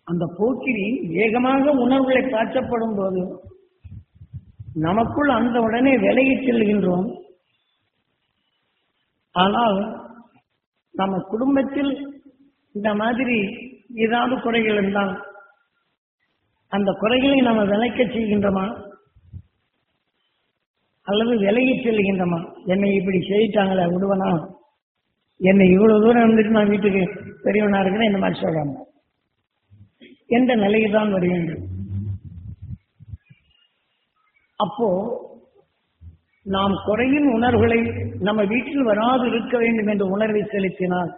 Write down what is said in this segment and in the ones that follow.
அந்த போக்கிரி வேகமாக உணர்வுகளை பாய்ச்சப்படும் போது நமக்குள் அந்த உடனே விலகிச் செல்கின்றோம் ஆனால் நம்ம குடும்பத்தில் இந்த மாதிரி ஏதாவது குறைகள் இருந்தால் அந்த குறைகளை நம்ம விளைக்க செய்கின்றோமா அல்லது விலகி செல்கின்றோமா என்னை இப்படி செய்யிட்டாங்களே விடுவனா என்னை இவ்வளவு தூரம் இருந்துட்டு நான் வீட்டுக்கு பெரியவனா இருக்கிறேன் இந்த மாதிரி சொல்றாங்க என்ற நிலையில் தான் வருகின்றது அப்போ நாம் குறையின் உணர்வுகளை நம்ம வீட்டில் வராது இருக்க வேண்டும் என்ற உணர்வை செலுத்தினால்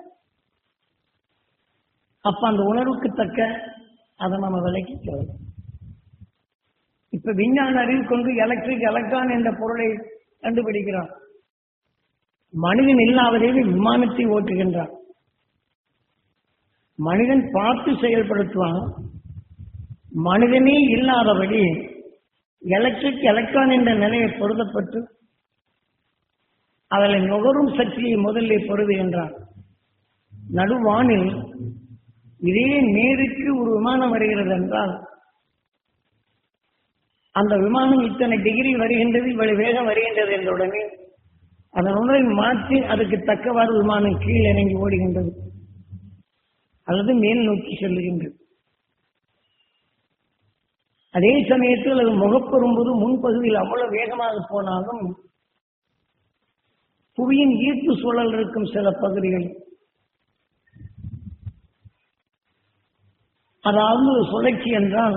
அப்ப அந்த உணர்வுக்கு தக்க அதை நம்ம விலைக்கு சொல்லலாம் இப்ப விஞ்ஞான அறிவு கொண்டு எலக்ட்ரிக் எலக்ட்ரான் என்ற பொருளை கண்டுபிடிக்கிறான் மனிதன் இல்லாததே விமானத்தை ஓட்டுகின்றான் மனிதன் பார்த்து செயல்படுத்துவான் மனிதனே இல்லாதபடி எலக்ட்ரிக் எலக்ட்ரான் என்ற நிலையை பொருத்தப்பட்டு அதில் நுகரும் சக்தியை முதலில் பொருதுகின்றான் நடுவானில் இதே நேருக்கு ஒரு விமானம் வருகிறது என்றால் அந்த விமானம் இத்தனை டிகிரி வருகின்றது இவ்வளவு வேகம் வருகின்றது என்ற உடனே அதன் உணவை மாற்றி அதுக்கு தக்கவாறு விமானம் கீழ் இறங்கி ஓடுகின்றது அல்லது மேல் நோக்கி செல்லுகின்றது அதே சமயத்தில் அது முகப்பெறும்போது முன்பகுதியில் அவ்வளவு வேகமாக போனாலும் புவியின் ஈர்ப்பு சூழல் இருக்கும் சில பகுதிகள் அதாவது சுழற்சி என்றால்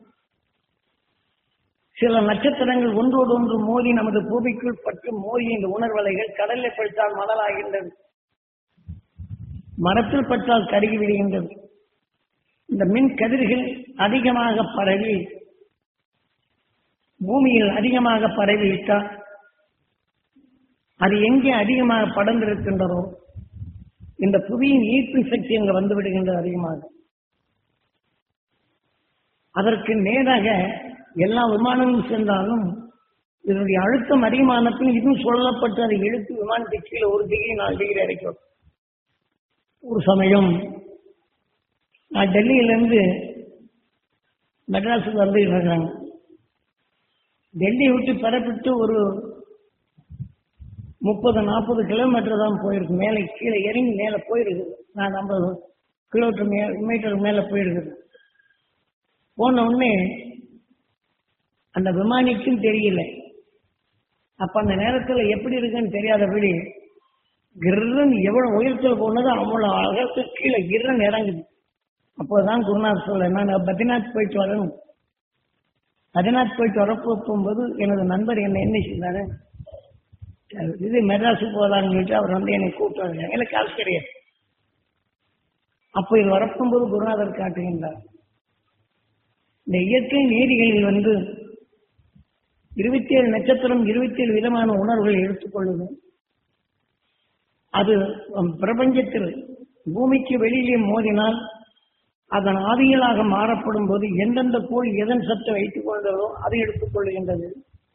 சில நட்சத்திரங்கள் ஒன்றோடு ஒன்று மோதி நமது பூமிக்குள் பட்டு மோதி இந்த உணர்வலைகள் கடலில் பட்டால் மணலாகின்றது மரத்தில் பட்டால் கருகி விடுகின்றது இந்த மின் கதிர்கள் அதிகமாக பரவி பூமியில் அதிகமாக பரவிவிட்டால் அது எங்கே அதிகமாக படர்ந்திருக்கின்றதோ இந்த புவியின் ஈர்ப்பு சக்தி அங்கு வந்து விடுகின்றது அதிகமாக அதற்கு நேராக எல்லா விமானமும் சென்றாலும் இதனுடைய அழுத்தம் அதிகமான பின் இதுவும் சொல்லப்பட்டு அதை இழுத்து விமானத்தை கீழே ஒரு டிகிரி நாலு டிகிரி இறக்கும் ஒரு சமயம் நான் டெல்லியிலேருந்து மெட்ராஸுக்கு வந்து இருக்கிறாங்க டெல்லியை விட்டு பெறப்பட்டு ஒரு முப்பது நாற்பது கிலோமீட்டர் தான் போயிருக்கு மேலே கீழே இறங்கி மேலே போயிருக்குது நான் ஐம்பது கிலோமீட்டர் மே மீட்டருக்கு மேலே போயிருக்குது போன உடனே அந்த விமானிக்கும் தெரியல அப்ப அந்த நேரத்துல எப்படி இருக்குன்னு தெரியாதபடி கிர்ரன் எவ்வளவு உயரத்தில் போனதோ அவ்வளவு அகத்து கீழே கிர்ரன் இறங்குது அப்போதான் குருநாத் சொல்ல நான் பத்ரிநாத் போயிட்டு வரணும் பத்ரிநாத் போயிட்டு வரப்போ போகும்போது எனது நண்பர் என்னை என்ன செய்தாரு இது மெட்ராஸுக்கு போகலான்னு சொல்லிட்டு அவர் வந்து என்னை கூப்பிட்டு எனக்கு காசு கிடையாது அப்போ இது வரப்போகும்போது குருநாதர் காட்டுகின்றார் இந்த இயற்கை நீதிகளில் வந்து இருபத்தி ஏழு நட்சத்திரம் இருபத்தி ஏழு விதமான உணர்வுகளை எடுத்துக்கொள்ளுது அது பிரபஞ்சத்தில் பூமிக்கு வெளியிலே மோதினால் அதன் ஆவியலாக மாறப்படும் போது எந்தெந்த கோள் எதன் சத்தை வைத்துக் கொண்டதோ அதை எடுத்துக் கொள்ளுகின்றது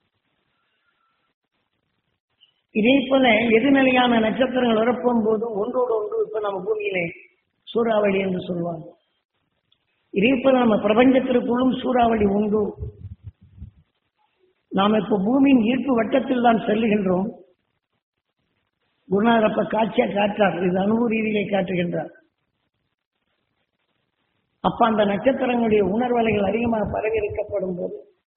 இதே போல எதிர்நிலையான நட்சத்திரங்கள் வரப்போம் போது ஒன்றோடு ஒன்று இப்ப நம்ம பூமியிலே சூறாவளி என்று சொல்லுவாங்க இதே போல நம்ம பிரபஞ்சத்திற்குள்ளும் சூறாவளி உண்டு நாம் இப்ப பூமியின் ஈர்ப்பு வட்டத்தில் தான் செல்லுகின்றோம் குருநாதர் அப்ப காட்சியா காட்டார் இது அனுபவ ரீதியை காட்டுகின்றார் அப்ப அந்த நட்சத்திரங்களுடைய உணர்வலைகள் அதிகமாக பரவி இருக்கப்படும் போது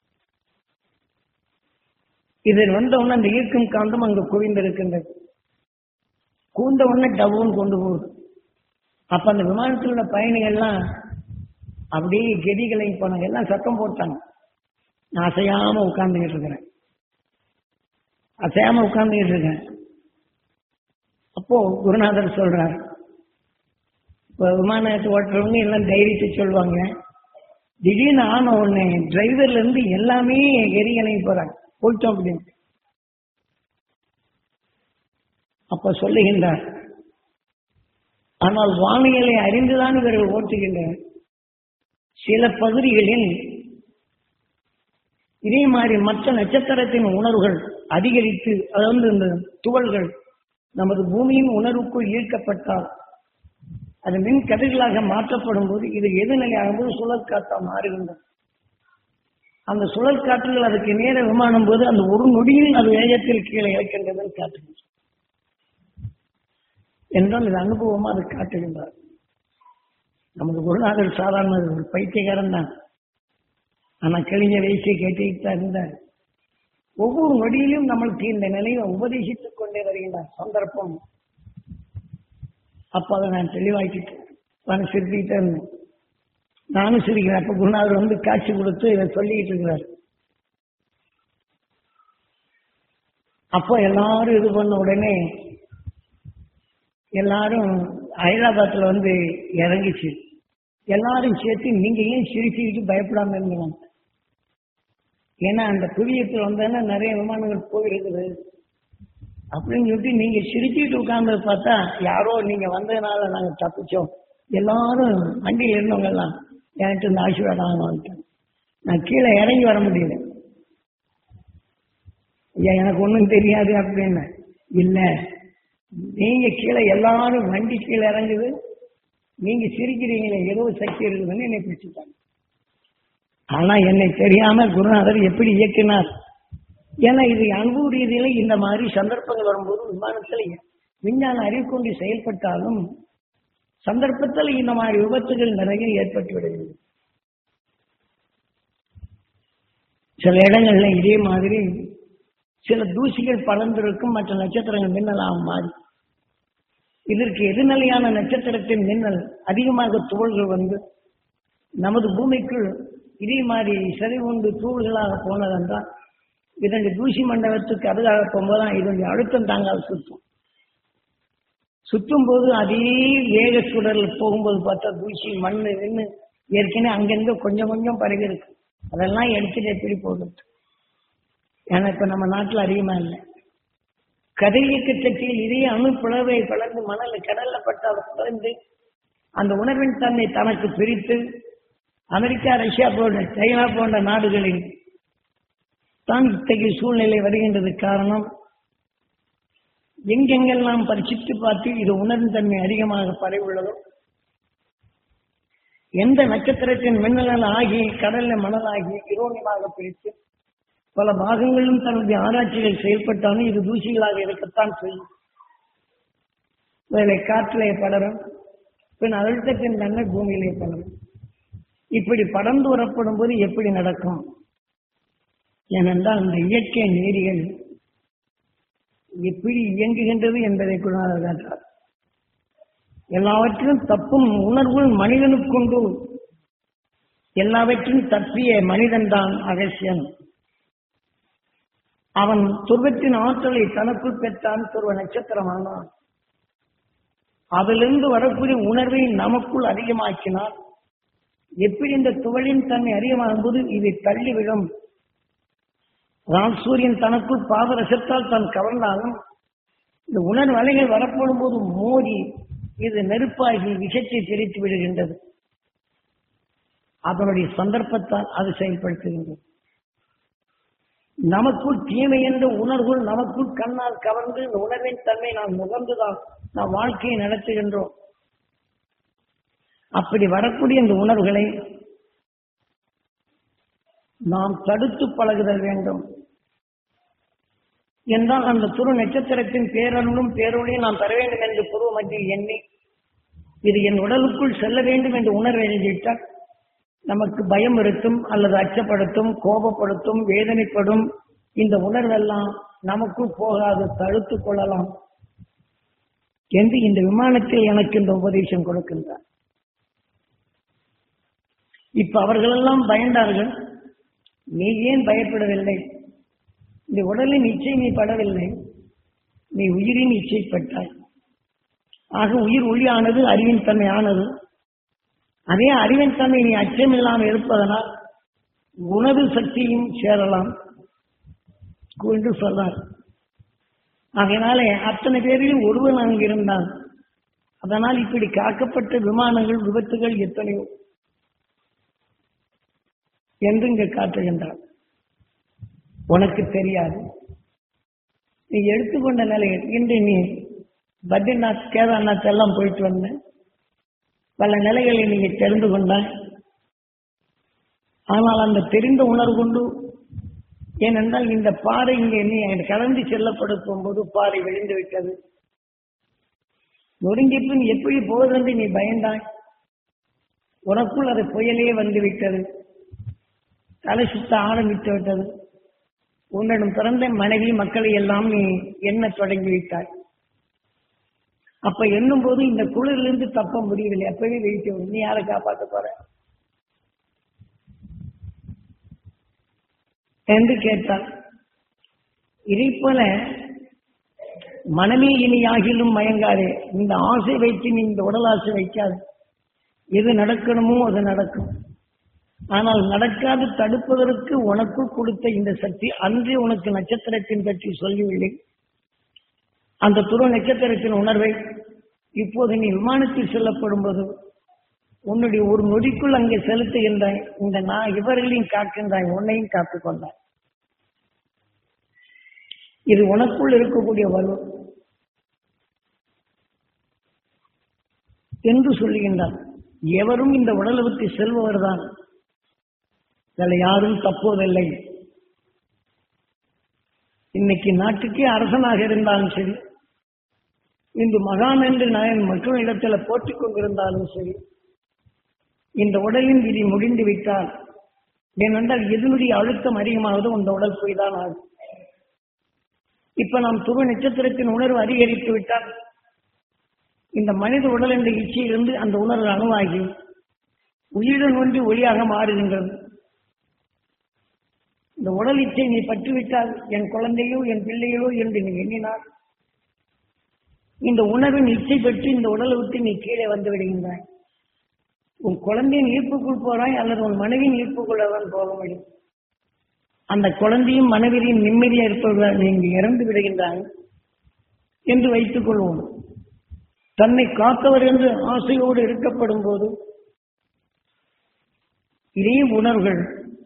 இதில் வந்த உடனே அந்த ஈர்க்கும் காந்தம் அங்கு குவிந்திருக்கின்றது கூந்த உடனே டவுன் கொண்டு போகுது அப்ப அந்த விமானத்தில் உள்ள பயணிகள்லாம் அப்படியே கெதிகளை போனாங்க எல்லாம் சத்தம் போட்டாங்க நான் அசையாம உட்கார்ந்துகிட்டு இருக்கிறேன் அசையாம உட்கார்ந்துகிட்டு இருக்கேன் அப்போ குருநாதர் சொல்றார் இப்போ விமானத்தை ஓட்டுறவங்க எல்லாம் தைரியத்தை சொல்லுவாங்க திடீர்னு ஆன உடனே டிரைவர்ல இருந்து எல்லாமே எரிகலை போறாங்க போயிட்டோம் அப்படின்னு அப்ப சொல்லுகின்றார் ஆனால் வானிலை அறிந்துதான் இவர்கள் ஓட்டுகின்றனர் சில பகுதிகளில் இதே மாதிரி மற்ற நட்சத்திரத்தின் உணர்வுகள் அதிகரித்து அதாவது இந்த துகள்கள் நமது பூமியின் உணர்வுக்குள் ஈர்க்கப்பட்டால் அது மின் கதிர்களாக மாற்றப்படும் போது இது எதிர்நிலை ஆகும்போது சுழல் காற்றா மாறுகின்றது அந்த சுழல் காற்றுகள் அதுக்கு நேர விமானம் போது அந்த ஒரு நொடியில் அது வேகத்தில் கீழே இறக்கின்றதுன்னு காட்டுகின்றது என்றால் இது அனுபவமா அது காட்டுகின்றார் நமக்கு குருநாதர் சாதாரண ஒரு பைத்தியக்காரன் தான் ஆனா கழிஞ்ச வயசை கேட்டுக்கிட்டு தான் இருந்தார் ஒவ்வொரு நொடியிலும் நம்மளுக்கு இந்த நிலையை உபதேசித்துக் கொண்டே வருகின்றார் சந்தர்ப்பம் அப்ப அதை நான் தெளிவாக்கிட்டு நான் சிரிச்சுக்கிட்டே இருந்தேன் நானும் சிரிக்கிறேன் அப்ப குருநாதர் வந்து காட்சி கொடுத்து இதை சொல்லிக்கிட்டு இருக்கிறார் அப்போ எல்லாரும் இது பண்ண உடனே எல்லாரும் ஹைதராபாத்ல வந்து இறங்கிச்சு எல்லாரும் சேர்த்து நீங்க ஏன் சிரிச்சுக்கிட்டு பயப்படாம இருந்தீங்க ஏன்னா அந்த புவியத்தில் வந்தோன்னா நிறைய விமானங்கள் போயிருக்குது அப்படின்னு சொல்லிட்டு நீங்க சிரிச்சுட்டு உட்கார்ந்து பார்த்தா யாரோ நீங்க வந்ததுனால நாங்க தப்பிச்சோம் எல்லாரும் வண்டியில் இருந்தவங்க எல்லாம் என்கிட்ட இந்த ஆசீர்வாதம் வாங்கிட்டாங்க நான் கீழே இறங்கி வர முடியல ஐயா எனக்கு ஒன்றும் தெரியாது அப்படின்னு இல்ல நீங்க கீழே எல்லாரும் வண்டி கீழே இறங்குது நீங்க சிரிக்கிறீங்களே ஏதோ சக்தி இருக்குதுன்னு என்னை பிடிச்சிட்டாங்க ஆனா என்னை தெரியாம குருநாதர் எப்படி இயக்கினார் ஏன்னா இது அனுபவ ரீதியில இந்த மாதிரி சந்தர்ப்பங்கள் வரும்போது விமானத்தில் விஞ்ஞான அறிவு கொண்டு செயல்பட்டாலும் சந்தர்ப்பத்தில் இந்த மாதிரி விபத்துகள் நிறைய ஏற்பட்டு விடுகிறது சில இடங்கள்ல இதே மாதிரி சில தூசிகள் பறந்திருக்கும் மற்ற நட்சத்திரங்கள் மின்னலாக மாறி இதற்கு எதிர்நிலையான நட்சத்திரத்தின் மின்னல் அதிகமாக துகள்கள் வந்து நமது பூமிக்குள் இதே மாதிரி சரி உண்டு தூள்களாக போனதென்றால் இதனுடைய தூசி மண்டலத்துக்கு அருகாக போகும்போது இதனுடைய அழுத்தம் தாங்காது சுற்றும் சுற்றும் போது அதே வேக சுடரில் போகும்போது பார்த்தா தூசி மண் நின்று ஏற்கனவே அங்கங்க கொஞ்சம் கொஞ்சம் பரவி இருக்கு அதெல்லாம் எடுத்துட்டு எப்படி போகுது ஏன்னா இப்ப நம்ம நாட்டில் அதிகமா இல்லை கதிரியக்க சக்தியில் இதே அணு பிளவை கலந்து மணல் கடல்ல பட்டால் பிறந்து அந்த உணர்வின் தன்னை தனக்கு பிரித்து அமெரிக்கா ரஷ்யா போன்ற சைனா போன்ற நாடுகளில் தான் இத்தகைய சூழ்நிலை வருகின்றது காரணம் எங்கெங்கெல்லாம் பரிசித்து பார்த்து இது உணர்வின் தன்மை அதிகமாக பரவியுள்ளதோ எந்த நட்சத்திரத்தின் மின்னல் ஆகி கடல்ல மணலாகி இரோனியமாக பிரித்து பல பாகங்களிலும் தன்னுடைய ஆராய்ச்சிகள் செயல்பட்டாலும் இது தூசிகளாக இருக்கத்தான் செய்யும் வேலை காற்றிலே படரும் பின் அழுத்தத்தின் தன்மை பூமியிலே படரும் இப்படி படர்ந்து வரப்படும் போது எப்படி நடக்கும் ஏனென்றால் இந்த இயற்கை நீதிகள் எப்படி இயங்குகின்றது என்பதை குருநாதர் காட்டார் எல்லாவற்றிலும் தப்பும் உணர்வுள் மனிதனுக்குண்டு எல்லாவற்றிலும் தப்பிய மனிதன்தான் அகசியன் அவன் துருவத்தின் ஆற்றலை தனக்குள் பெற்றான் துருவ நட்சத்திரமானான் அதிலிருந்து வரக்கூடிய உணர்வை நமக்குள் அதிகமாக்கினான் எப்படி இந்த துகளின் தன்மை அதிகமாகும் போது இதை தள்ளிவிடும் அதாவது சூரியன் தனக்குள் பாதரசத்தால் தான் கவர்ந்தாலும் இந்த உணர்வு அலைகள் வரப்படும் போது மோதி இது நெருப்பாகி விஷத்தை தெரித்து விடுகின்றது அதனுடைய சந்தர்ப்பத்தால் அது செயல்படுத்துகின்றது நமக்குள் தீமை என்ற உணர்வுகள் நமக்குள் கண்ணால் கவர்ந்து இந்த உணர்வின் தன்மை நாம் நுகர்ந்துதான் நாம் வாழ்க்கையை நடத்துகின்றோம் அப்படி வரக்கூடிய இந்த உணர்வுகளை நாம் தடுத்து பழகுதல் வேண்டும் என்றால் அந்த துரு நட்சத்திரத்தின் பேரருளும் பேரொழியும் நாம் பெற வேண்டும் என்று பூர்வ மத்தியில் எண்ணி இது என் உடலுக்குள் செல்ல வேண்டும் என்று உணர்வு எழுதிவிட்டால் நமக்கு பயம் இருக்கும் அல்லது அச்சப்படுத்தும் கோபப்படுத்தும் வேதனைப்படும் இந்த உணர்வெல்லாம் நமக்குள் போகாது தடுத்துக் கொள்ளலாம் என்று இந்த விமானத்தில் எனக்கு இந்த உபதேசம் கொடுக்கின்றார் இப்ப அவர்களெல்லாம் பயந்தார்கள் நீ ஏன் பயப்படவில்லை இந்த உடலின் இச்சை நீ படவில்லை நீ உயிரின் இச்சைப்பட்டாய் ஆக உயிர் ஒளியானது அறிவின் தன்மை ஆனது அதே அறிவின் தன்மை நீ அச்சமில்லாமல் இருப்பதனால் உணவு சக்தியும் சேரலாம் என்று சொன்னார் ஆகையினாலே அத்தனை பேரிலும் ஒருவன் அங்கு இருந்தான் அதனால் இப்படி காக்கப்பட்ட விமானங்கள் விபத்துகள் எத்தனையோ என்று இங்கு காட்டுகின்றார் உனக்கு தெரியாது நீ எடுத்துக்கொண்ட நிலையில் இன்று நீ பத்ரிநாத் கேதார்நாத் எல்லாம் போயிட்டு வந்த பல நிலைகளை நீங்க தெரிந்து கொண்டாய் ஆனால் அந்த தெரிந்த உணர்வு கொண்டு ஏனென்றால் இந்த பாறை இங்கே நீ கடந்து செல்லப்படுத்தும் போது பாறை விழுந்து விட்டது நொறுங்கி பின் எப்படி போவதென்று நீ பயந்தாய் உனக்குள் அது புயலே வந்து விட்டது தலை சுத்த ஆரம்பித்து விட்டது உன்னிடம் பிறந்த மனைவி மக்களை எல்லாம் நீ எண்ண தொடங்கி விட்டாய் அப்ப எண்ணும் போது இந்த குளிரிலிருந்து தப்ப முடியவில்லை அப்பவே வெயிட்டு வரும் நீ யாரை காப்பாற்ற போற என்று கேட்டார் இதை போல மனமே இனியாகிலும் மயங்காதே இந்த ஆசை வைத்து நீ இந்த உடல் ஆசை வைக்காது எது நடக்கணுமோ அது நடக்கும் ஆனால் நடக்காது தடுப்பதற்கு உனக்குள் கொடுத்த இந்த சக்தி அன்றே உனக்கு நட்சத்திரத்தின் பற்றி சொல்லவில்லை அந்த துருவ நட்சத்திரத்தின் உணர்வை இப்போது நீ விமானத்தில் செல்லப்படும் போது உன்னுடைய ஒரு நொடிக்குள் அங்கே செலுத்துகின்றாய் இந்த நான் இவர்களையும் காக்கின்றாய் உன்னையும் காத்துக் கொண்டாய் இது உனக்குள் இருக்கக்கூடிய வலு என்று சொல்லுகின்றார் எவரும் இந்த உடலை விட்டு செல்பவர்தான் இதில் யாரும் தப்புவதில்லை இன்னைக்கு நாட்டுக்கே அரசனாக இருந்தாலும் சரி இன்று மகான் என்று நான் மக்களிடத்துல போட்டிக் கொண்டிருந்தாலும் சரி இந்த உடலின் விதி முடிந்து விட்டால் ஏனென்றால் எதனுடைய அழுத்தம் அதிகமாவது இந்த உடல் போய்தான் ஆகும் இப்ப நாம் துருவ நட்சத்திரத்தின் உணர்வு அதிகரித்து விட்டால் இந்த மனித உடல் என்ற இச்சையிலிருந்து அந்த உணர்வு அணுவாகி உயிருடன் ஒன்றி ஒளியாக மாறுகின்றது இந்த உடல் இச்சை நீ பற்றுவிட்டால் என் குழந்தையோ என் பிள்ளைகளோ என்று நீ எண்ணினார் இந்த உணர்வின் இச்சை பெற்று இந்த உடலை விட்டு நீ கீழே வந்து விடுகின்றாய் உன் குழந்தையின் ஈர்ப்புக்குள் போறாய் அல்லது உன் மனைவியின் ஈர்ப்புக்குள்ள தான் போக முடியும் அந்த குழந்தையும் மனைவியும் நிம்மதியா இருப்பவர்கள் நீங்க இறந்து விடுகின்றாங்க என்று வைத்துக் கொள்வோம் தன்னை காத்தவர் என்று ஆசையோடு இருக்கப்படும் போது இதே உணர்வுகள்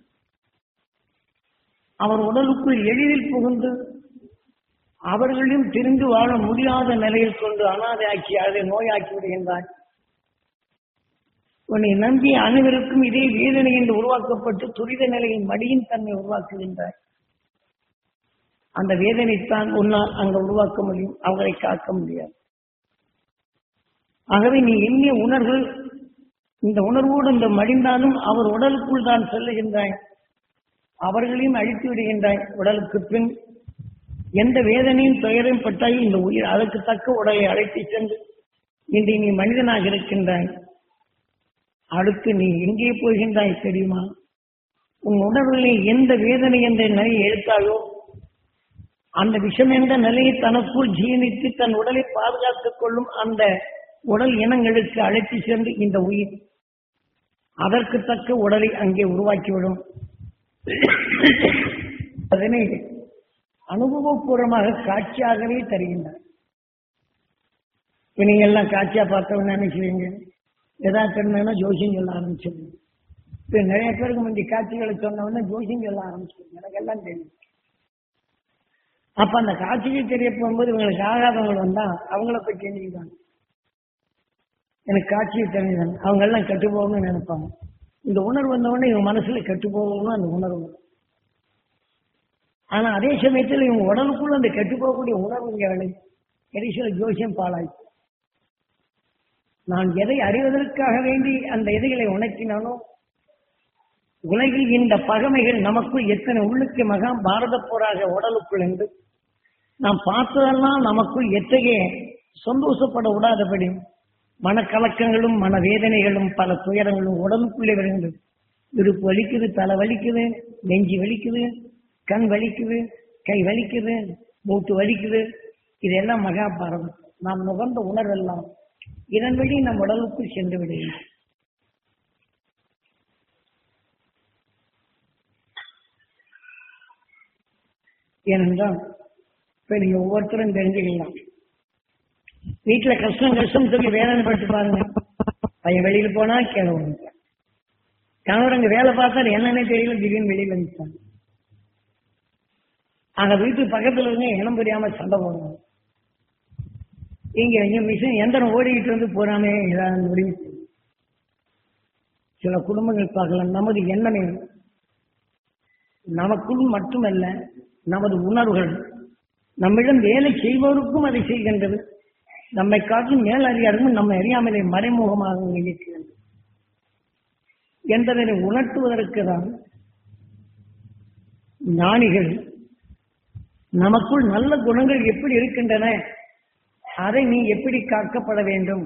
அவர் உடலுக்குள் எளிதில் புகுந்து அவர்களையும் திரிந்து வாழ முடியாத நிலையில் கொண்டு அனாதையாக்கி அதை நோயாக்கி விடுகின்றார் உன்னை நம்பி அனைவருக்கும் இதே வேதனை என்று உருவாக்கப்பட்டு துரித நிலையில் மடியின் தன்மை உருவாக்குகின்றார் அந்த வேதனைத்தான் உன்னால் அங்க உருவாக்க முடியும் அவர்களை காக்க முடியாது ஆகவே நீ எண்ணிய உணர்வு இந்த உணர்வோடு இந்த மடிந்தாலும் அவர் உடலுக்குள் தான் செல்லுகின்றாய் அவர்களையும் அழித்து விடுகின்றாய் உடலுக்கு பின் எந்த வேதனையும் துயரையும் பட்டாய் இந்த உயிர் அதற்கு தக்க உடலை அழைத்து சென்று இன்று நீ மனிதனாக இருக்கின்றாய் அடுத்து நீ எங்கே போகின்றாய் தெரியுமா உன் உணர்வுகளில் எந்த வேதனை என்ற நிலையை எடுத்தாயோ அந்த விஷம் என்ற நிலையை தனக்குள் ஜீனித்து தன் உடலை பாதுகாத்துக் கொள்ளும் அந்த உடல் இனங்களுக்கு அழைத்து சென்று இந்த உயிர் அதற்கு தக்க உடலை அங்கே உருவாக்கிவிடும் அதனை அனுபவபூர்வமாக காட்சியாகவே தருகின்றார் நீங்க எல்லாம் காட்சியா பார்த்தவங்க நினைக்கிறீங்க ஏதாவது தெரிஞ்சா ஜோசியம் சொல்ல ஆரம்பிச்சிருங்க இப்ப நிறைய பேருக்கு முந்தி காட்சிகளை சொன்னவொடனே ஜோசியம் சொல்ல ஆரம்பிச்சிருங்க எனக்கு எல்லாம் தெரியும் அப்ப அந்த காட்சிகள் தெரிய போகும்போது இவங்களுக்கு ஆகாதவங்க வந்தா அவங்கள போய் கேள்விதான் எனக்கு காட்சியை தெரிஞ்சுதாங்க அவங்க எல்லாம் கெட்டு போகணும்னு நினைப்பாங்க இந்த உணர்வு வந்த உடனே இவங்க மனசுல கெட்டு போகணும் அந்த உணர்வு வரும். ஆனா அதே சமயத்தில் இவங்க உடலுக்குள்ள அந்த கெட்டு போகக்கூடிய உணர்வு இங்க விளை கடைசியில் ஜோசியம் பாலாய்க்கும் நான் எதை அறிவதற்காக வேண்டி அந்த எதைகளை உணர்த்தினானோ உலகில் இந்த பகமைகள் நமக்குள் எத்தனை உள்ளுக்கு மகா பாரத போராக உடலுக்குள் என்று நாம் பார்த்ததெல்லாம் நமக்குள் எத்தகைய சந்தோஷப்பட விடாதபடி மனக்கலக்கங்களும் மனவேதனைகளும் பல துயரங்களும் உடலுக்குள்ளே வருகின்றது இடுப்பு வலிக்குது தலை வலிக்குது நெஞ்சு வலிக்குது கண் வலிக்குது கை வலிக்குது மூட்டு வலிக்குது இதெல்லாம் மகாபாரதம் நாம் நுகர்ந்த உணர்வெல்லாம் இதன் வழி நம் உடலுக்குள் சென்று விடுகின்றன ஏனென்றால் இப்ப நீங்க ஒவ்வொருத்தரும் தெரிஞ்சுக்கலாம் வீட்டுல கஷ்டம் கஷ்டம் சொல்லி வேதனை பட்டு பாருங்க பையன் வெளியில போனா கீழே விழுந்துட்டான் கணவர் அங்க வேலை பார்த்தா என்னன்னே தெரியல திடீர்னு வெளியில வந்துட்டாங்க அங்க வீட்டு பக்கத்துல இருங்க இனம் புரியாம சண்டை போடுவாங்க இங்க இங்க மிஷின் எந்திரம் ஓடிக்கிட்டு வந்து போறாமே ஏதாவது முடிவு செய்யும். சில குடும்பங்கள் பார்க்கலாம் நமது எண்ணமே நமக்குள் மட்டுமல்ல நமது உணர்வுகள் நம்மிடம் வேலை செய்பவருக்கும் அதை செய்கின்றது நம்மை காட்டும் மேல் அறியாருக்கும் நம்மை அறியாமலே மறைமுகமாக இயக்குகின்றது என்பதனை உணர்த்துவதற்கு தான் ஞானிகள் நமக்குள் நல்ல குணங்கள் எப்படி இருக்கின்றன அதை நீ எப்படி காக்கப்பட வேண்டும்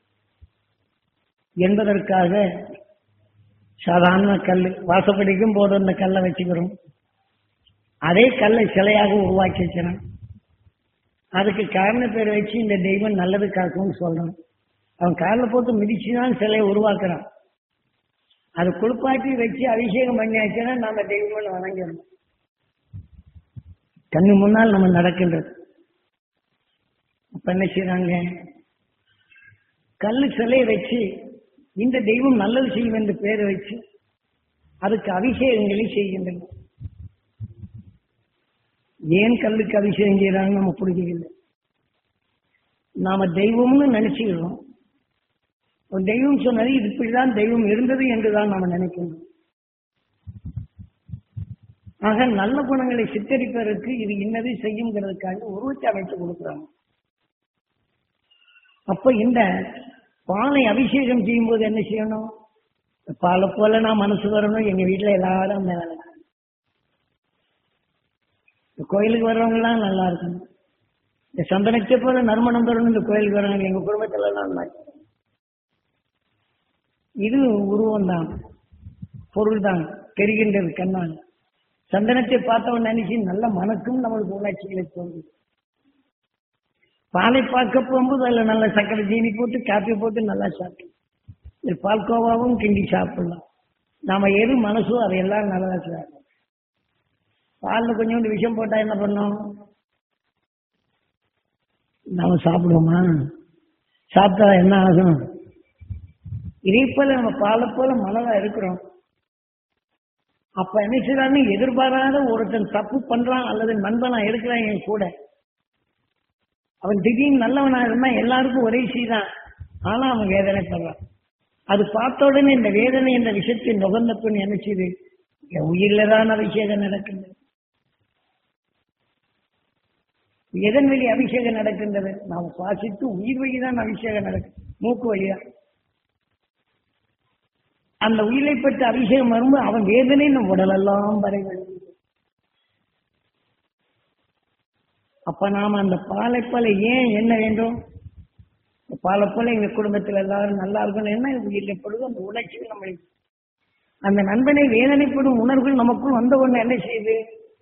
என்பதற்காக சாதாரண கல் வாசப்படிக்கும் போது அந்த கல்லை வச்சுக்கிறோம் அதே கல்லை சிலையாக உருவாக்கி வச்சிடும் அதுக்கு காரண பேர் வச்சு இந்த தெய்வம் நல்லது காக்கும்னு சொல்றான் அவன் காலில் போட்டு மிதிச்சுதான் சிலையை உருவாக்குறான் அது குளிப்பாட்டி வச்சு அபிஷேகம் பண்ணியாச்சுன்னா நாம தெய்வம்னு வணங்கிடணும் கண்ணு முன்னால் நம்ம நடக்கின்றது அப்ப என்ன செய்யறாங்க கல்லு சிலையை வச்சு இந்த தெய்வம் நல்லது செய்யும் என்று பேரை வச்சு அதுக்கு அபிஷேகங்களை செய்கின்றன ஏன் கல்லுக்கு அபிஷேகம் செய்யறாங்க நம்ம பிடிக்கல நாம தெய்வம்னு நினைச்சுக்கிறோம் ஒரு தெய்வம் சொன்னது இது இப்படிதான் தெய்வம் இருந்தது என்றுதான் நாம நினைக்கின்றோம் ஆக நல்ல குணங்களை சித்தரிப்பதற்கு இது இன்னது செய்யுங்கிறதுக்காக உருவத்தை அமைத்து கொடுக்குறாங்க அப்ப இந்த பாலை அபிஷேகம் செய்யும்போது என்ன செய்யணும் பாலை போல நான் மனசு வரணும் எங்க வீட்டுல எல்லாரும் அந்த வேலை இந்த கோயிலுக்கு வர்றவங்க எல்லாம் நல்லா இருக்கணும் இந்த சந்தனத்தை போல நறுமணம் தரணும் இந்த கோயிலுக்கு வர்றவங்க எங்க குடும்பத்துல எல்லாம் நல்லா இருக்கணும். இது உருவம் தான் பொருள் தான் தெரிகின்றது கண்ணால் சந்தனத்தை பார்த்தவன் நினைச்சு நல்ல மனக்கும் நம்மளுக்கு உணர்ச்சிகளை தோன்றும் பாலை பார்க்க போகும்போது அதில் நல்ல சர்க்கரை ஜீனி போட்டு காப்பி போட்டு நல்லா சாப்பிடும் இது பால்கோவாவும் கிண்டி சாப்பிடலாம் நாம எது மனசோ அதையெல்லாம் நல்லா சாப்பிடலாம் பாலில் கொஞ்சோண்டு விஷம் போட்டா என்ன பண்ணோம் நாம சாப்பிடுவோமா சாப்பிட்டா என்ன ஆகும் இதே போல நம்ம பாலை போல மனதா இருக்கிறோம் அப்ப என்ன செய்யறான்னு எதிர்பாராத ஒருத்தன் தப்பு பண்றான் அல்லது நண்பனா இருக்கிறான் என் கூட அவன் திடீர்னு நல்லவனா இருந்தா எல்லாருக்கும் ஒரே சீதான் ஆனா அவன் வேதனைப்படுறான் அது பார்த்த உடனே இந்த வேதனை என்ற விஷயத்தை நுகர்ந்த பின் என்ன செய்யுது என் உயிரில தான் அபிஷேகம் நடக்கின்றது எதன் வழி அபிஷேகம் நடக்கின்றது நாம் சுவாசித்து உயிர் வழிதான் அபிஷேகம் நடக்கும் மூக்கு வழிதான் அந்த உயிரை பெற்ற அபிஷேகம் வரும்போது அவன் வேதனை நம் உடலெல்லாம் வரை அப்ப நாம அந்த பாலை போல ஏன் என்ன வேண்டும் இந்த பாலை போல எங்க குடும்பத்துல எல்லாரும் நல்லா இருக்கணும் என்ன உயிரில் படுதோ அந்த உணர்ச்சிகள் நம்ம அந்த நண்பனை வேதனைப்படும் உணர்வுகள் நமக்குள் வந்த உடனே என்ன செய்யுது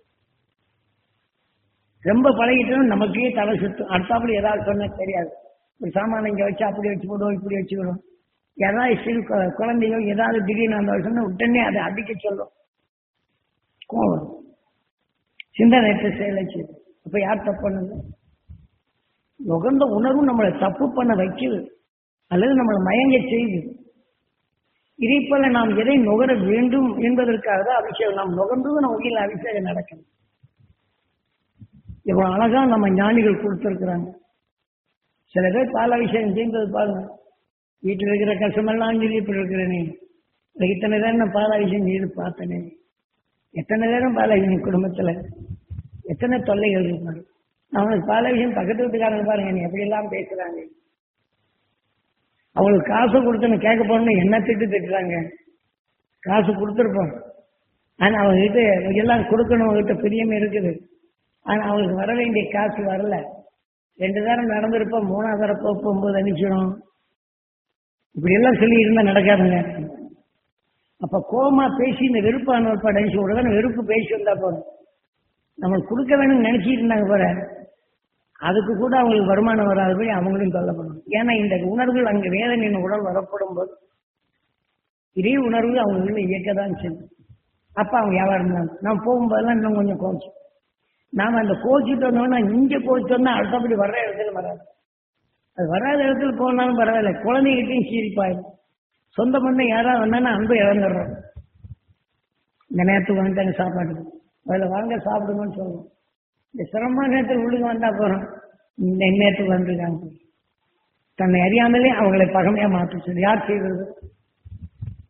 ரொம்ப பழகிட்டோம் நமக்கே தலை சுத்தும் அடுத்தாப்புல ஏதாவது சொன்னா தெரியாது ஒரு சாமான இங்க வச்சு அப்படி வச்சு விடுவோம் இப்படி வச்சு விடுவோம் யாராவது சிறு கு- குழந்தையோ ஏதாவது திடீர்னு அந்த சொன்னா உடனே அதை அடிக்க சொல்லும் கோவம் வரும். சிந்தனையற்ற செயலை செய்யும் அப்ப யார் தப்பு பண்ணுது நுகர்ந்த உணர்வு நம்மளை தப்பு பண்ண வைக்குது அல்லது நம்மளை மயங்க செய்யுது இதே போல நாம் எதை நுகர வேண்டும் என்பதற்காக தான் அபிஷேகம் நாம் நுகர்ந்தது நம்ம உயிரில் அபிஷேகம் நடக்கணும் இவ்வளவு அழகா நம்ம ஞானிகள் கொடுத்திருக்கிறாங்க சில பேர் பால் அபிஷேகம் செய்வது பாருங்க வீட்டில் இருக்கிற கஷ்டமெல்லாம் சொல்லி இப்படி இருக்கிறேனே இத்தனை நேரம் நான் பால் அபிஷேகம் செய்து பார்த்தனே எத்தனை நேரம் பால் அபிஷேகம் குடும்பத்துல எத்தனை தொல்லைகள் இருப்பாங்க அவனுக்கு பால் அபிஷேகம் பக்கத்து வீட்டுக்காரங்க பாருங்க நீ எப்படி எல்லாம் பேசுறாங்க அவங்களுக்கு காசு கொடுத்தனு கேட்க போறோம்னு என்ன திட்டு திட்டுறாங்க காசு கொடுத்துருப்போம் ஆனா அவங்க கிட்ட எல்லாம் கொடுக்கணும் அவங்ககிட்ட பிரியம் இருக்குது ஆனா அவங்களுக்கு வர வேண்டிய காசு வரல ரெண்டு தரம் நடந்திருப்போம் மூணாவது தரம் போக போகும்போது அனுப்பிச்சிடும் இப்படி எல்லாம் சொல்லி இருந்தா நடக்காதுங்க அப்ப கோமா பேசி இந்த வெறுப்பான ஒரு அனுப்பிச்சு விடுறத வெறுப்பு பேசி வந்தா போதும் நம்மளுக்கு கொடுக்க வேணும்னு நினைச்சிட்டு இருந்தாங்க போற அதுக்கு கூட அவங்களுக்கு வருமானம் வராதபடி அவங்களும் கொல்லப்படும் ஏன்னா இந்த உணர்வுகள் அங்க வேதனையின் உடல் வரப்படும் போது இதே உணர்வு அவங்க உள்ள இயக்கதான் செய்யும் அப்ப அவங்க வியாபாரம் தான் நான் போகும்போதெல்லாம் இன்னும் கொஞ்சம் கோச்சு நாம அந்த கோச்சிட்டு வந்தோம்னா இங்க கோச்சிட்டோம்னா அடுத்தபடி வர்ற இடத்துல வராது அது வராத இடத்துல போனாலும் பரவாயில்ல குழந்தைகிட்டையும் சீரிப்பாயிடும் சொந்த பண்ண யாராவது வந்தானா அன்பு இழந்துடுறோம் இந்த நேரத்துக்கு வந்துட்டாங்க சாப்பாட்டுக்கு அதில் வாங்க சாப்பிடுங்கன்னு சொல்லுவோம் இந்த சிரமமான நேரத்தில் உள்ளுக்கு வந்தா போறோம் இந்த நேரத்துக்கு வந்திருக்காங்க தன்னை அறியாமலே அவங்களை பகமையா மாற்ற சொல்லி யார் செய்வது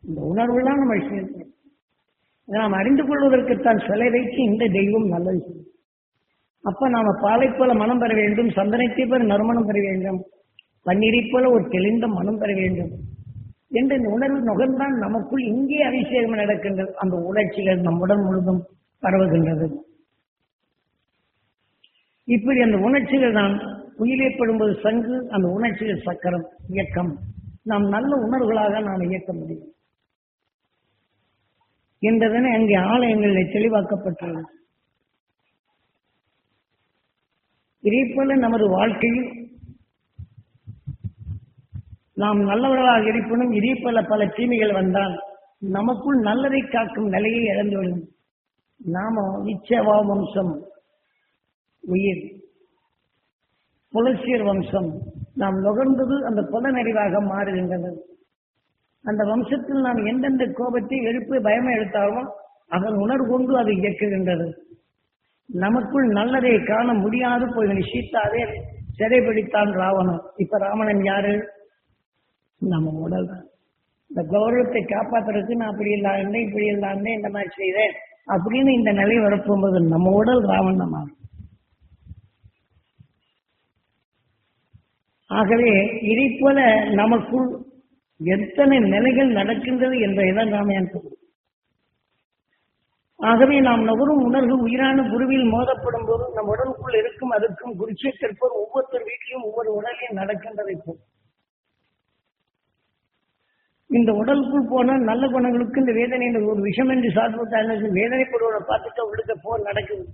இந்த உணர்வு தான் நம்ம சேர்க்கணும் இதை நாம் அறிந்து கொள்வதற்குத்தான் சிலை வைத்து இந்த தெய்வம் நல்லது செய்யும் அப்ப நாம பாலை போல மனம் பெற வேண்டும் சந்தனத்தை போல நறுமணம் பெற வேண்டும் பன்னீரை போல ஒரு தெளிந்த மனம் பெற வேண்டும் என்ற இந்த உணர்வு நுகர்ந்தான் நமக்குள் இங்கே அபிஷேகம் நடக்கின்றது அந்த உணர்ச்சிகள் நம் உடல் முழுதும் பரவுகின்றது இப்படி அந்த உணர்ச்சிகள் தான் உயிரேற்படும்போது சங்கு அந்த உணர்ச்சிகள் சக்கரம் இயக்கம் நாம் நல்ல உணர்வுகளாக நாம் இயக்க முடியும் என்பதனை அங்கே ஆலயங்களில் தெளிவாக்கப்பட்டுள்ளது இதே போல நமது வாழ்க்கையில் நாம் நல்லவர்களாக இருப்பினும் இதே போல பல தீமைகள் வந்தால் நமக்குள் நல்லதை காக்கும் நிலையை இழந்துவிடும் நாம இச்சவா வம்சம் உயிர் புலசியர் வம்சம் நாம் நுகர்ந்தது அந்த புலனறிவாக மாறுகின்றது அந்த வம்சத்தில் நாம் எந்தெந்த கோபத்தை வெறுப்பு பயமை எடுத்தாலும் அதன் உணர்வு கொண்டு அது இயக்குகின்றது நமக்குள் நல்லதை காண முடியாது போய் சீத்தாவே சிறைபிடித்தான் ராவணன் இப்ப ராவணன் யாரு நம்ம உடல் தான் இந்த கௌரவத்தை காப்பாத்துறதுக்கு நான் அப்படி இல்லாம இப்படி இல்லாம இந்த மாதிரி செய்தேன் அப்படின்னு இந்த நிலை வரப்போகும்போது நம்ம உடல் ராவணமா ஆகவே இதை போல நமக்குள் எத்தனை நிலைகள் நடக்கின்றது என்பதைதான் நாம் எனக்கு ஆகவே நாம் நுகரும் உணர்வு உயிரான குருவில் மோதப்படும் போது நம் உடலுக்குள் இருக்கும் அதுக்கும் குறிச்சேற்றிருப்போர் ஒவ்வொருத்தர் வீட்டிலும் ஒவ்வொரு உடலையும் நடக்கின்றதை போல் இந்த உடலுக்குள் போன நல்ல குணங்களுக்கு இந்த வேதனை ஒரு விஷம் என்று சாப்பிட்டு வேதனைப்படுவதை பார்த்துட்டு அவங்களுக்கு போர் நடக்குது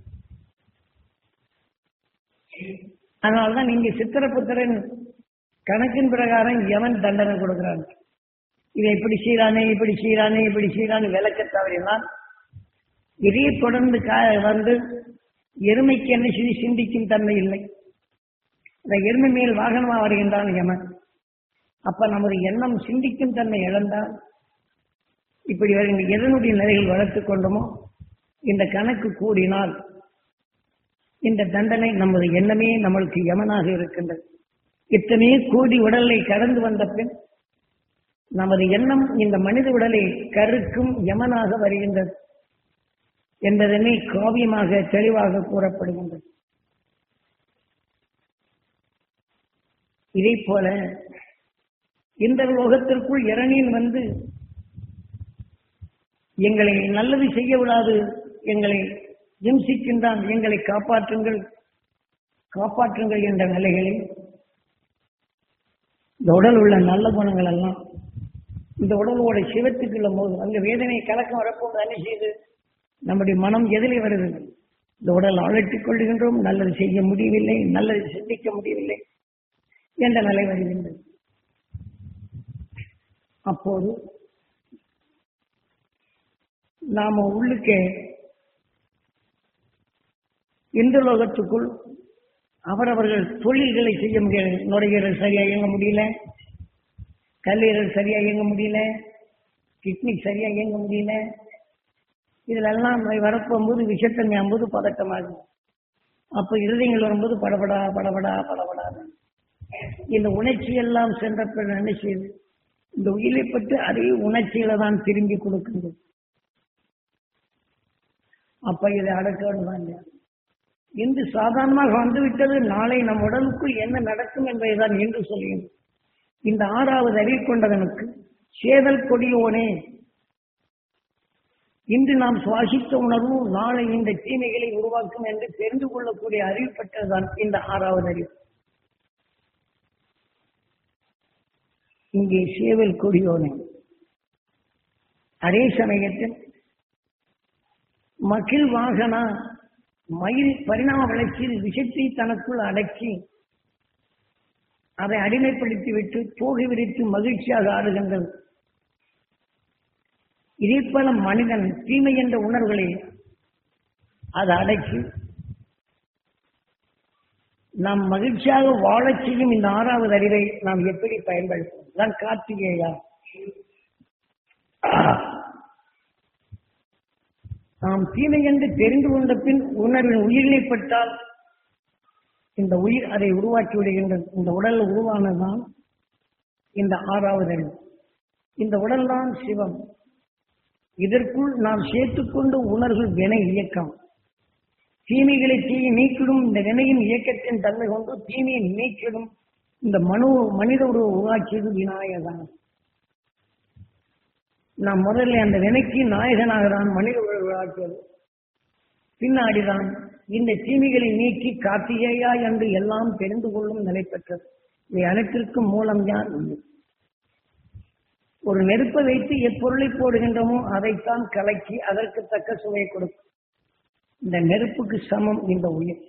அதனால்தான் நீங்க சித்திரபுத்திரன் கணக்கின் பிரகாரம் எவன் தண்டனை கொடுக்கிறான் இதை இப்படி செய்யறானே இப்படி செய்யறானே இப்படி செய்யறான்னு விளக்க தவறினால் இதே தொடர்ந்து வந்து எருமைக்கு என்ன செய்தி சிந்திக்கும் தன்மை இல்லை இந்த எருமை மேல் வாகனமா வருகின்றான் யமன் அப்ப நமது எண்ணம் சிந்திக்கும் தன்மை இழந்தால் இப்படி வருகின்ற எதனுடைய நிலைகள் வளர்த்து கொண்டோமோ இந்த கணக்கு கூடினால் இந்த தண்டனை நமது எண்ணமே நம்மளுக்கு யமனாக இருக்கின்றது இத்தனை கோடி உடலை கடந்து வந்த பின் நமது எண்ணம் இந்த மனித உடலை கருக்கும் யமனாக வருகின்றது என்பதனை காவியமாக தெளிவாக கூறப்படுகின்றது இதை போல இந்த லோகத்திற்குள் இரணியன் வந்து எங்களை நல்லது செய்ய விடாது எங்களை இம்சிக்கின்றான் எங்களை காப்பாற்றுங்கள் காப்பாற்றுங்கள் என்ற நிலைகளில் இந்த உடல் உள்ள நல்ல குணங்கள் எல்லாம் இந்த உடலோட சிவத்துக்குள்ள போது அங்க வேதனை கலக்கம் வரப்போது என்ன செய்து நம்முடைய மனம் எதிலே வருது இந்த உடல் அழட்டிக் கொள்கின்றோம் நல்லது செய்ய முடியவில்லை நல்லது சிந்திக்க முடியவில்லை என்ற நிலை வருகின்றது அப்போது நாம உள்ளுக்கே இந்த லோகத்துக்குள் அவரவர்கள் தொழில்களை செய்ய முடியல நுரையீரல் சரியா இயங்க முடியல கல்லீரல் சரியா இயங்க முடியல கிட்னி சரியா இயங்க முடியல இதுல எல்லாம் வரப்போகும்போது விஷத்தன்மை போது பதட்டமாகும் அப்ப இருதயங்கள் வரும்போது படபடா படபடா படபடா இந்த உணர்ச்சி எல்லாம் சென்ற பின் என்ன செய்யுது இந்த உயிரை பற்றி அதே உணர்ச்சிகளை தான் திரும்பி கொடுக்கின்றது அப்ப இதை அடக்க வேண்டுமா இன்று சாதாரணமாக வந்துவிட்டது நாளை நம் உடலுக்குள் என்ன நடக்கும் என்பதைதான் என்று சொல்லுகிறேன் இந்த ஆறாவது அறிவு கொண்டவனுக்கு சேதல் கொடியோனே இன்று நாம் சுவாசித்த உணர்வு நாளை இந்த தீமைகளை உருவாக்கும் என்று தெரிந்து கொள்ளக்கூடிய அறிவுப்பட்டதுதான் இந்த ஆறாவது அறிவு இங்கே சேவல் கொடியோனே அதே சமயத்தில் மகிழ் வாகனா மயில் பரிணாம வளர்ச்சியில் விஷத்தை தனக்குள் அடக்கி அதை அடிமைப்படுத்திவிட்டு தோகை விரித்து மகிழ்ச்சியாக ஆடுகின்றது இதே போல மனிதன் தீமை என்ற உணர்வுகளை அதை அடக்கி நாம் மகிழ்ச்சியாக வாழச் செய்யும் இந்த ஆறாவது அறிவை நாம் எப்படி பயன்படுத்துவோம் தான் கார்த்திகேயா நாம் தீமை என்று தெரிந்து கொண்ட பின் உணர்வின் உயிரினைப்பட்டால் இந்த உயிர் அதை உருவாக்கி விடுகின்றது இந்த உடல் உருவானதுதான் இந்த ஆறாவது அறிவு இந்த உடல்தான் சிவம் இதற்குள் நாம் சேர்த்துக்கொண்ட உணர்வு வினை இயக்கம் தீமைகளை தீயை நீக்கிடும் இந்த வினையின் இயக்கத்தின் தன்மை கொண்டு தீமையை நீக்கிடும் இந்த மனு மனித உருவ உருவாக்கியது விநாயகன் நாம் முதல்ல அந்த வினைக்கு நாயகனாக தான் மனித உருவ உருவாக்கியது பின்னாடிதான் இந்த தீமைகளை நீக்கி கார்த்திகேயா என்று எல்லாம் தெரிந்து கொள்ளும் நிலை பெற்றது இவை அனைத்திற்கும் மூலம் யார் ஒரு நெருப்பை வைத்து எப்பொருளை போடுகின்றோமோ அதைத்தான் கலக்கி அதற்கு தக்க சுவை கொடுக்கும் இந்த நெருப்புக்கு சமம் இந்த உயிர்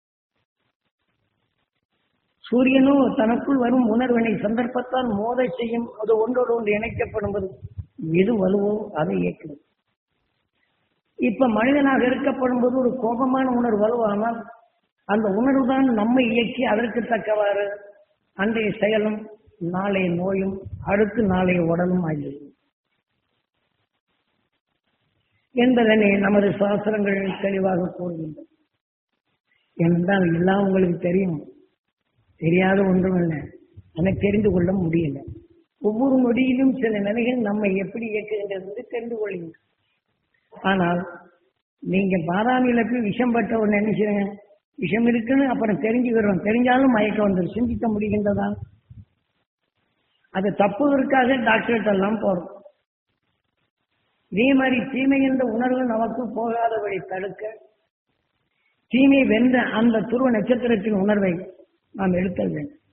சூரியனோ தனக்குள் வரும் உணர்வினை சந்தர்ப்பத்தால் மோத செய்யும் அது ஒன்றோடு ஒன்று இணைக்கப்படும்போது எது வலுவோ அதை இயக்குது இப்ப மனிதனாக இருக்கப்படும் போது ஒரு கோபமான உணர்வு வலுவானால் அந்த உணர்வு தான் நம்மை இயக்கி அதற்கு தக்கவாறு அன்றைய செயலும் நாளைய நோயும் அடுத்து நாளைய உடலும் ஆகியது என்பதனை நமது சாஸ்திரங்கள் தெளிவாக கூறுகின்றன என்றால் எல்லாம் உங்களுக்கு தெரியும் தெரியாத ஒன்றும் இல்லை எனக்கு தெரிந்து கொள்ள முடியல ஒவ்வொரு நொடியிலும் சில நிலைகள் நம்மை எப்படி இயக்குகின்றது என்று தெரிந்து கொள்ளுங்கள் ஆனால் நீங்க பாதாமியில போய் விஷம் பட்ட உடனே என்ன செய்யுங்க விஷம் இருக்குன்னு அப்புறம் தெரிஞ்சுக்கிறோம் தெரிஞ்சாலும் மயக்கம் வந்துடும் சிந்திக்க முடிகின்றதா அது தப்புவதற்காக டாக்டர்கிட்ட எல்லாம் போறோம் இதே மாதிரி தீமை என்ற உணர்வு நமக்கு போகாதபடி தடுக்க தீமை வென்ற அந்த துருவ நட்சத்திரத்தின் உணர்வை நாம் எடுத்தல் வேண்டும்